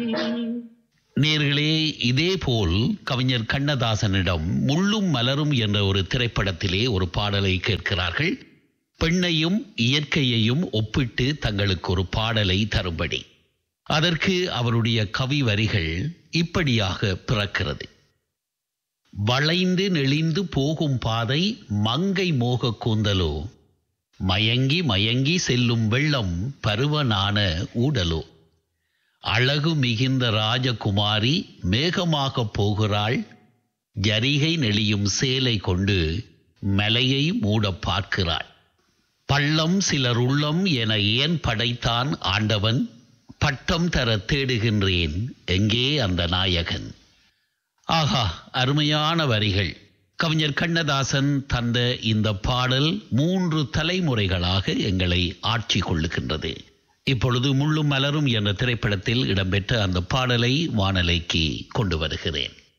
நேர்களே இதேபோல் கவிஞர் கண்ணதாசனிடம் முள்ளும் மலரும் என்ற ஒரு திரைப்படத்திலே ஒரு பாடலை கேட்கிறார்கள் பெண்ணையும் இயற்கையையும் ஒப்பிட்டு தங்களுக்கு ஒரு பாடலை தரும்படி அதற்கு அவருடைய கவி வரிகள் இப்படியாக பிறக்கிறது வளைந்து நெளிந்து போகும் பாதை மங்கை மோக கூந்தலோ மயங்கி மயங்கி செல்லும் வெள்ளம் பருவனான ஊடலோ அழகு மிகுந்த ராஜகுமாரி மேகமாக போகிறாள் ஜரிகை நெளியும் சேலை கொண்டு மலையை மூட பார்க்கிறாள் பள்ளம் சிலர் உள்ளம் என ஏன் படைத்தான் ஆண்டவன் பட்டம் தர தேடுகின்றேன் எங்கே அந்த நாயகன் ஆஹா அருமையான வரிகள் கவிஞர் கண்ணதாசன் தந்த இந்த பாடல் மூன்று தலைமுறைகளாக எங்களை ஆட்சி கொள்ளுகின்றது இப்பொழுது முள்ளும் மலரும் என்ற திரைப்படத்தில் இடம்பெற்ற அந்த பாடலை வானலைக்கு கொண்டு வருகிறேன்